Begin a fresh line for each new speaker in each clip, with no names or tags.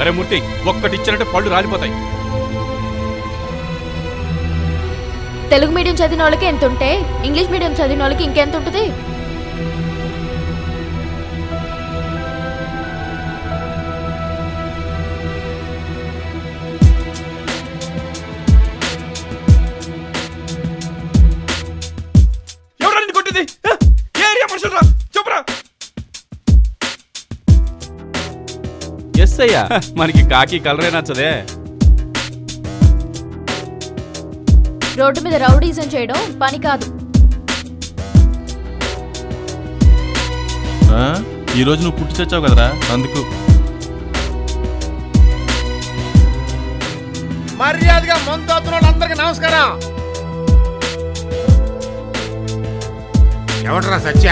అరే మూర్తి ఒక్కటి ఇచ్చినట్టే పళ్ళు రాలిపోతాయి
తెలుగు మీడియం చదివిన వాళ్ళకి ఎంత ఉంటే ఇంగ్లీష్ మీడియం చదివిన వాళ్ళకి ఇంకెంత ఉంటుంది
ఎవరా నిన్ను కొట్టింది ఆ? ఏ ఏరియా మనుషులు రా చెప్పురా ఎస్ అయ్యా మనకి కాకి కలరే నచ్చదే
రోడ్డు మీద రౌడీజం చేయడం పని కాదు
ఆ? ఈ రోజు నువ్వు పుట్టి చచ్చావు కదరా అందుకు
మర్యాదగా మందు వాళ్ళందరికీ నమస్కారం ఎవడరా సత్య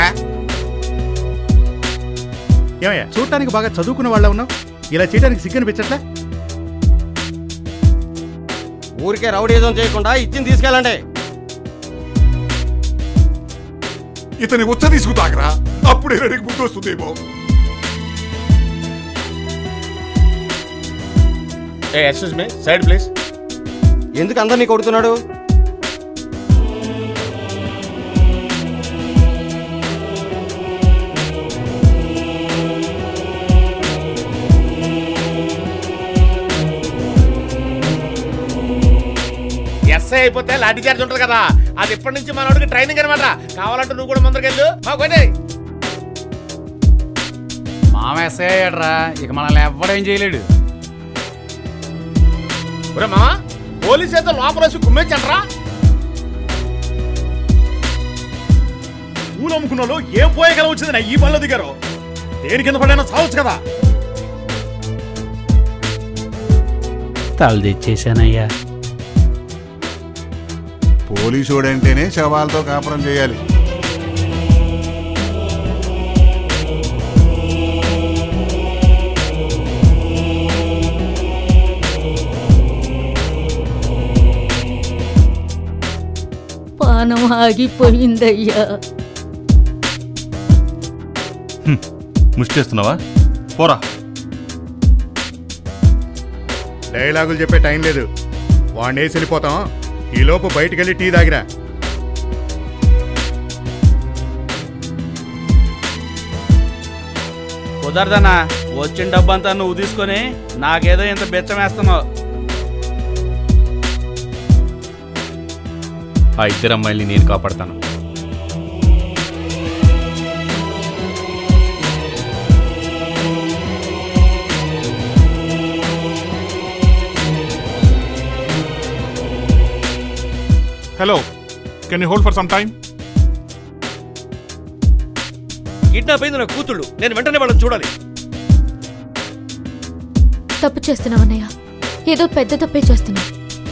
ఏమయ్యా చూడటానికి బాగా చదువుకున్న వాళ్ళ ఉన్నావు ఇలా చేయడానికి సిగ్గనిపించట్లే
ఊరికే రౌడీజం చేయకుండా ఇచ్చింది తీసుకెళ్ళండి
ఇతని ఉచ్చ తీసుకుతాకరా అప్పుడే రెడీకి ముందు వస్తుందేమో
ఏ ఎక్స్క్యూజ్ మీ సైడ్ ప్లీజ్ ఎందుకు అందరినీ కొడుతున్నాడు ఎస్ఐ అయిపోతే లాఠీ చార్జ్ ఉంటుంది కదా అది ఇప్పటి నుంచి మనోడికి ట్రైనింగ్ అనమాట కావాలంటే నువ్వు కూడా ముందరికి మా కొనే
మామ ఎస్ఐ అయ్యాడ్రా ఇక మనల్ని ఎవ్వడేం చేయలేడు
ఒరే మామ పోలీస్ అయితే లోపల వేసి కుమ్మేచ్చంట్రా
పూలు అమ్ముకున్న ఏ పోయగల వచ్చింది నా ఈ పనిలో దిగారు దేని కింద పడైనా సావచ్చు కదా
తల తెచ్చేసానయ్యా
పోలీసోడంటేనే శవాలతో కాపురం చేయాలి
పానం ఆగిపోయిందయ్యా
ముష్టి చేస్తున్నావా పోరా
డైలాగులు చెప్పే టైం లేదు వాడిని వేసి వెళ్ళిపోతాం ఈ లోపు బయటికి వెళ్ళి టీ తాగిరా
కుదరదన్నా వచ్చిన డబ్బంతా నువ్వు తీసుకొని నాకేదో ఇంత బెచ్చం వేస్తున్నావు
ఆ ఇద్దరు అమ్మాయిల్ని నేను కాపాడతాను
hello can you hold for some time
kidnap అయింది నా కూతుళ్ళు నేను వెంటనే వాళ్ళని చూడాలి
తప్పు చేస్తున్నావు అన్నయ్య ఏదో పెద్ద తప్పే చేస్తున్నావు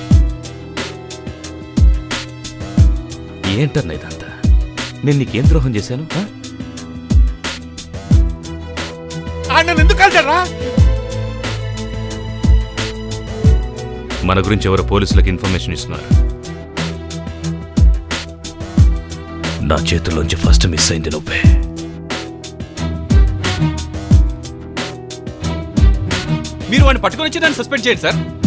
ఏంటన్నా ఇదంతా నేను నీకేం ద్రోహం చేశాను ఆ?
నన్ను ఎందుకు కలిసారా
మన గురించి ఎవరో పోలీసులకు ఇన్ఫర్మేషన్ ఇస్తున్నారు నా చేతుల్లోంచి ఫస్ట్ మిస్ అయింది నువ్వే మీరు వాడిని పట్టుకొని వచ్చి దాన్ని సస్పెండ్ చేయండి సార్